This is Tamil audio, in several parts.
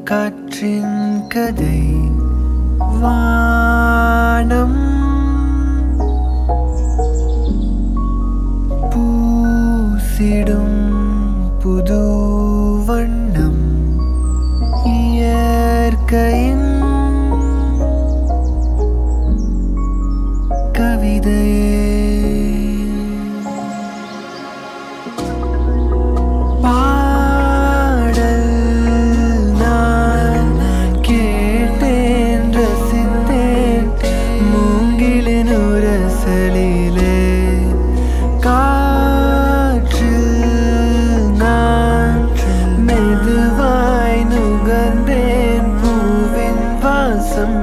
காற்றின் கதை வானம் பூசிடும் புது வண்ணம் இயற்கையின் கவிதையே பாடல் நான் கேட்டேன் ரசித்தேன் மூங்கிலின் உரசலிலே காற்று நான் மெதுவாய் நுகர்ந்தேன் பூவின் வாசம்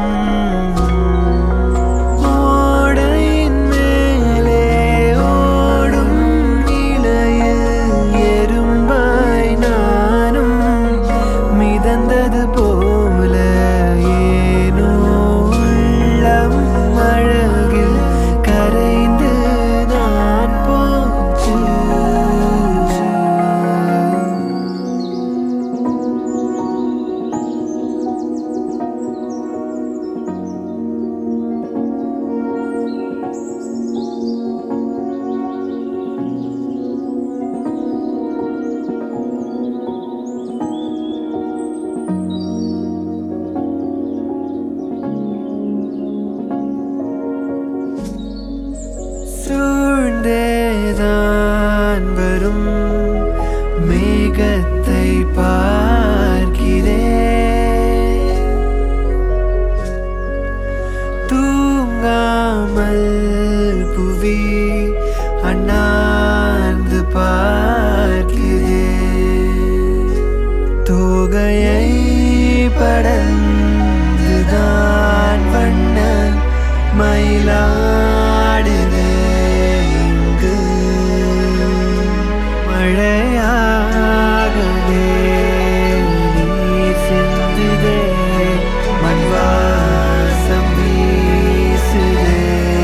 ஓடையின் மேலே ஓடும் இலையில் எறும்பாய் நானும் மிதந்தது போல ஏனோ உள்ளம் அழகில் கரைந்து நான் போச்சு சூழ்ந்தேதான் வரும் மேகத்தை பார்க்கிறேன் தூங்காமல் புவி அண்ணாந்து பார்க்கிறேன் தோகையை படந்துதான் வண்ண மயிலாடுதே இங்கு மழையாகவே நீர் சிந்துதே மண் வாசம் வீசுதே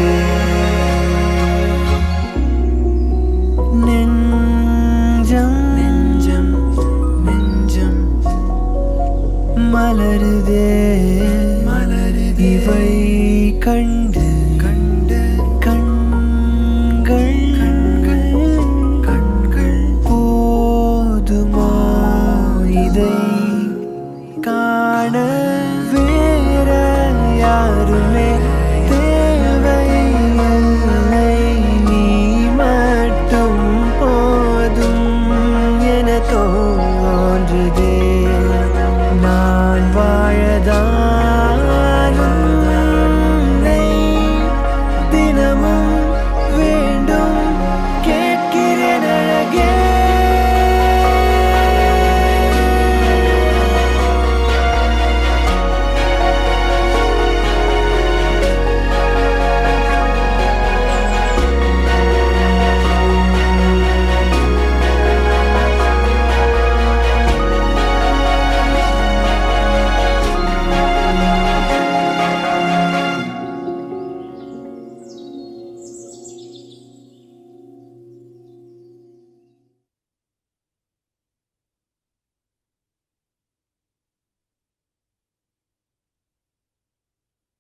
நெஞ்சம் நெஞ்சம் நெஞ்சம் மலருதே மலருதே இவை கண்டு